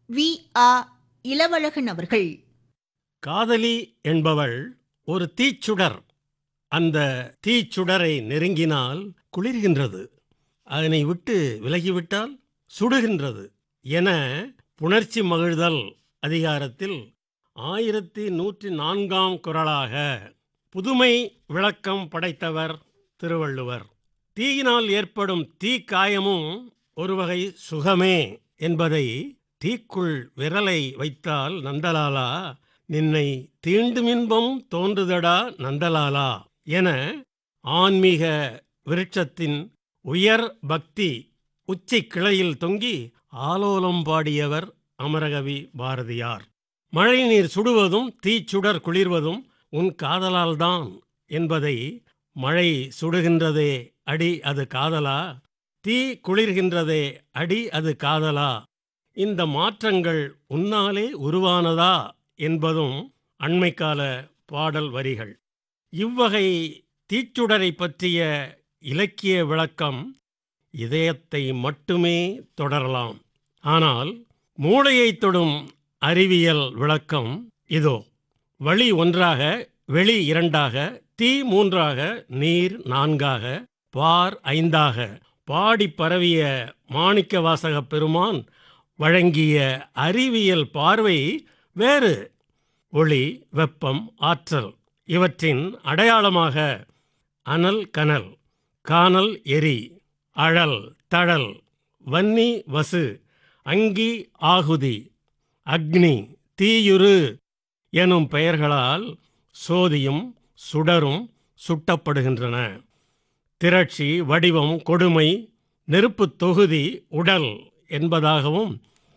we ஆ இளவழகன் அவர்கள் காதலி என்பவள் ஒரு தீச்சுடர் அந்த தீச்சுடரை நெருங்கினால் குளிர்கின்றது அதனை விட்டு விலகிவிட்டால் சுடுகின்றது என புணர்ச்சி மகிழ்தல் அதிகாரத்தில் ஆயிரத்தி நூற்றி நான்காம் குரலாக புதுமை விளக்கம் படைத்தவர் திருவள்ளுவர் தீயினால் ஏற்படும் தீக்காயமும் ஒரு வகை சுகமே என்பதை தீக்குள் விரலை வைத்தால் நந்தலாலா நின்னை தீண்டுமின்பம் தோன்றுதடா நந்தலாலா என ஆன்மீக விருட்சத்தின் உயர் பக்தி உச்சி கிளையில் தொங்கி ஆலோலம் பாடியவர் அமரகவி பாரதியார் மழைநீர் சுடுவதும் தீச்சுடர் குளிர்வதும் உன் காதலால்தான் என்பதை மழை சுடுகின்றதே அடி அது காதலா தீ குளிர்கின்றதே அடி அது காதலா இந்த மாற்றங்கள் உன்னாலே உருவானதா என்பதும் அண்மைக்கால பாடல் வரிகள் இவ்வகை தீச்சுடரை பற்றிய இலக்கிய விளக்கம் இதயத்தை மட்டுமே தொடரலாம் ஆனால் மூளையைத் தொடும் அறிவியல் விளக்கம் இதோ வழி ஒன்றாக வெளி இரண்டாக தீ மூன்றாக நீர் நான்காக பார் ஐந்தாக பாடி பரவிய மாணிக்க வாசகப் பெருமான் வழங்கிய அறிவியல் பார்வை வேறு ஒளி வெப்பம் ஆற்றல் இவற்றின் அடையாளமாக அனல் கனல் கானல் எரி அழல் தழல் வன்னி வசு அங்கி ஆகுதி அக்னி தீயுரு எனும் பெயர்களால் சோதியும் சுடரும் சுட்டப்படுகின்றன திரட்சி வடிவம் கொடுமை நெருப்புத் தொகுதி உடல் என்பதாகவும்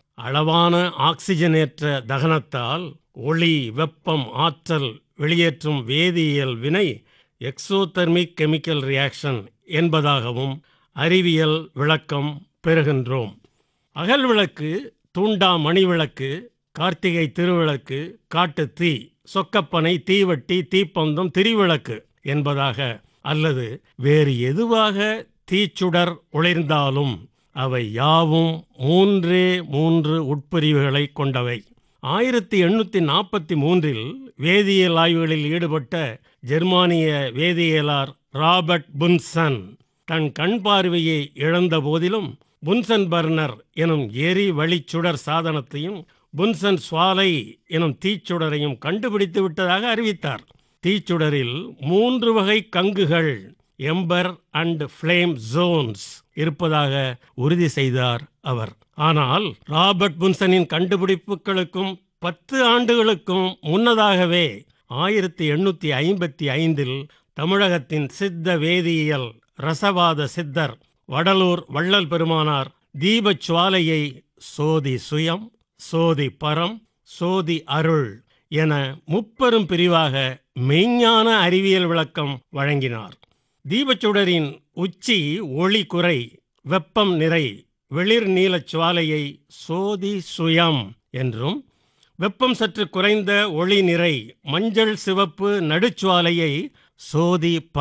அளவான ஆக்சிஜனேற்ற தகனத்தால் ஒளி வெப்பம் ஆற்றல் வெளியேற்றும் வேதியியல் வினை எக்ஸோதெர்மிக் கெமிக்கல் ரியாக்ஷன் என்பதாகவும் அறிவியல் விளக்கம் பெறுகின்றோம் அகல் விளக்கு தூண்டா மணி விளக்கு கார்த்திகை திருவிளக்கு காட்டுத் தீ சொக்கப்பனை தீவட்டி தீப்பந்தம் திரிவிளக்கு என்பதாக அல்லது வேறு எதுவாக தீச்சுடர் ஒளிர்ந்தாலும் அவை யாவும் மூன்றே மூன்று உட்பிரிவுகளை கொண்டவை ஆயிரத்தி எண்ணூற்றி நாற்பத்தி மூன்றில் வேதியியல் ஆய்வுகளில் ஈடுபட்ட ஜெர்மானிய வேதியியலார் ராபர்ட் புன்சன் தன் கண் பார்வையை இழந்த போதிலும் புன்சன் பர்னர் எனும் எரி வழிச்சுடர் சாதனத்தையும் புன்சன் சுவாலை எனும் தீச்சுடரையும் கண்டுபிடித்து விட்டதாக அறிவித்தார் தீச்சுடரில் மூன்று வகை கங்குகள் எம்பர் அண்ட் ஃப்ளேம் ஜோன்ஸ் இருப்பதாக உறுதி செய்தார் அவர் ஆனால் ராபர்ட் புன்சனின் கண்டுபிடிப்புகளுக்கும் பத்து ஆண்டுகளுக்கும் முன்னதாகவே ஆயிரத்தி எண்ணூற்றி ஐம்பத்தி ஐந்தில் தமிழகத்தின் சித்த வேதியியல் ரசவாத சித்தர் வடலூர் வள்ளல் பெருமானார் தீபச் சுவாலையை சோதி சுயம் சோதி பரம் சோதி அருள் என முப்பெரும் பிரிவாக மெய்ஞான அறிவியல் விளக்கம் வழங்கினார் தீபச்சுடரின் உச்சி ஒளி குறை வெப்பம் நிறை வெளிர் நீலச் சுவாலையை சோதி சுயம் என்றும் வெப்பம் சற்று குறைந்த ஒளி நிறை மஞ்சள் சிவப்பு நடுச்சுவாலையை சோதி